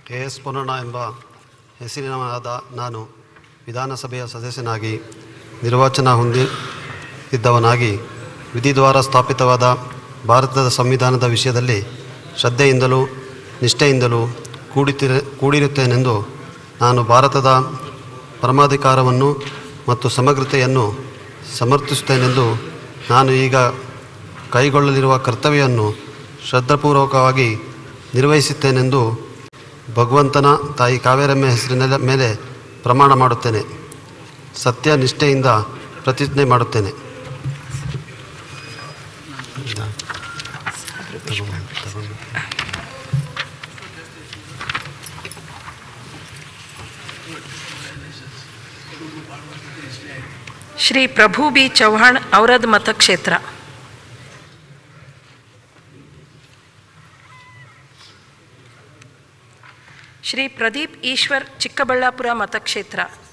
K S Ponnanna ಎಂಬ ಹೆಸರಿನವಾದ ನಾನು ವಿಧಾನಸಭೆಯ ಸದಸ್ಯನಾಗಿ ನಿರ್ವಾಚನ ಹೊಂದಿದ್ದವನಾಗಿ ವಿಧಿದ್ವಾರ ಸ್ಥಾಪಿತವಾದ ಭಾರತದ ಸಂವಿಧಾನದ ವಿಷಯದಲ್ಲಿ ಶ್ರದ್ಧೆಯಿಂದಲೂ ನಿಷ್ಠೆಯಿಂದಲೂ ಕೂಡಿತಿರ ಕೂಡಿರುತ್ತೇನೆಂದು ನಾನು ಭಾರತದ ಪರಮಾಧಿಕಾರವನ್ನು ಮತ್ತು ಸಮಗ್ರತೆಯನ್ನು ಸಮರ್ಥಿಸುತ್ತೇನೆಂದು ನಾನು ಈಗ ಕೈಗೊಳ್ಳಲಿರುವ ಕರ್ತವ್ಯವನ್ನು ಶ್ರದ್ಧಾಪೂರ್ವಕವಾಗಿ ನಿರ್ವಹಿಸುತ್ತೇನೆಂದು ಭಗವಂತನ ತಾಯಿ ಕಾವೇರಮ್ಮ ಹೆಸರಿನ ಮೇಲೆ ಪ್ರಮಾಣ ಮಾಡುತ್ತೇನೆ ಸತ್ಯ ನಿಷ್ಠೆಯಿಂದ ಪ್ರತಿಜ್ಞೆ ಮಾಡುತ್ತೇನೆ ಶ್ರೀ ಪ್ರಭು ಬಿ ಚೌಹಾಣ್ ಔರದ್ ಮತಕ್ಷೇತ್ರ ಶ್ರೀ ಪ್ರದೀಪ್ ಈಶ್ವರ್ ಚಿಕ್ಕಬಳ್ಳಾಪುರ ಮತಕ್ಷೇತ್ರ